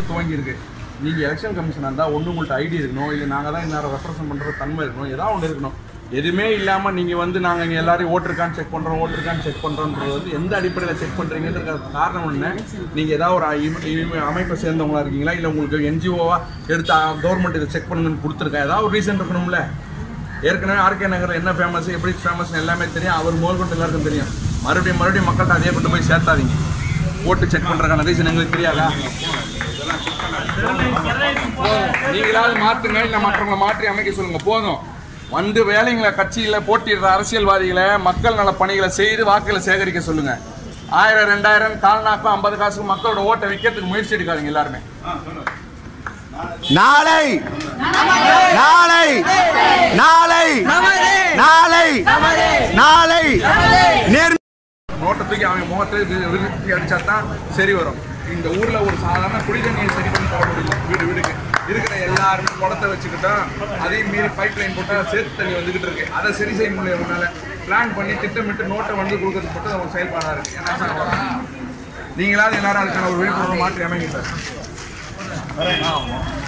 துவங்கியிருக்கு நீங்கள் எலெக்ஷன் கமிஷனாக இருந்தால் ஒன்று உங்கள்கிட்ட ஐடி இருக்கணும் இல்லை நாங்கள் தான் இந்நேரம் ரெப்ரசன்ட் பண்ணுற தன்மை இருக்கணும் ஏதாவது ஒன்று இருக்கணும் எதுவுமே இல்லாமல் நீங்கள் வந்து நாங்கள் இங்கே எல்லாரையும் ஓட்டிருக்கான்னு செக் பண்ணுறோம் ஓட்டிருக்கான்னு செக் பண்ணுறோன்றது வந்து எந்த அடிப்படையில் செக் பண்ணுறீங்கன்ற காரணம் என்ன நீங்கள் ஏதாவது ஒரு இம- இம- அமைப்பை சேர்ந்தவங்களா இருக்கீங்களா இல்லை உங்களுக்கு என்ஜிஓவா எடுத்து கவர்மெண்ட் இதை செக் பண்ணுங்கன்னு கொடுத்துருக்கா ஏதாவது ஒரு ரீசன் இருக்கணும்ல ஏற்கனவே ஆர்கே நகரில் என்ன ஃபேமஸ் எப்படி ஃபேமஸ் எல்லாமே தெரியும் அவர் முதல் கொண்டு எல்லாருக்கும் தெரியும் மறுபடியும் மறுபடியும் மக்கள்கிட்ட அதே கொண்டு போய் சேர்த்தாதீங்க ஓட்டு செக் பண்ணுறதுக்கான ரீசன் எங்களுக்கு தெரியாதா போதும். நீங்களாவது மாற்றுங்க இல்லை மற்றவங்களை மாற்றி அமைக்க சொல்லுங்க போதும் வந்து வேலைங்களை கட்சியில் போட்டியிடுற அரசியல்வாதிகளை மக்கள் நல பணிகளை செய்து வாக்குகளை சேகரிக்க சொல்லுங்க ஆயிரம் ரெண்டாயிரம் கால்நாக்கம் ஐம்பது காசுக்கு மக்களோட ஓட்டை விற்கிறதுக்கு முயற்சி எடுக்காதீங்க எல்லாருமே நாளை நாளை நாளை நாளை நாளை நேர் நோட்டை தூக்கி அவன் முகத்தில் வி- விரட்டி அடிச்சா தான் சரி வரும் இந்த ஊர்ல ஒரு சாதாரண குடிதண்ணியை சரி பண்ணி போட முடியல வீடு வீடுக்கு இருக்கிற எல்லாருமே குடத்தை வச்சுக்கிட்டா அதையும் மீறி பைப் லைன் போட்டா சேத்து தண்ணி வந்துகிட்டு இருக்கு அதை சரி செய்ய முடியல உன்னால பிளான் பண்ணி திட்டமிட்டு நோட்டை வந்து கொடுக்கறது மட்டும் அவங்க செயல்பாடா இருக்கு என்ன சார் நீங்களாவது எல்லாரும் அதுக்கான ஒரு விழிப்புணர்வு மாற்றி அமைங்க சார்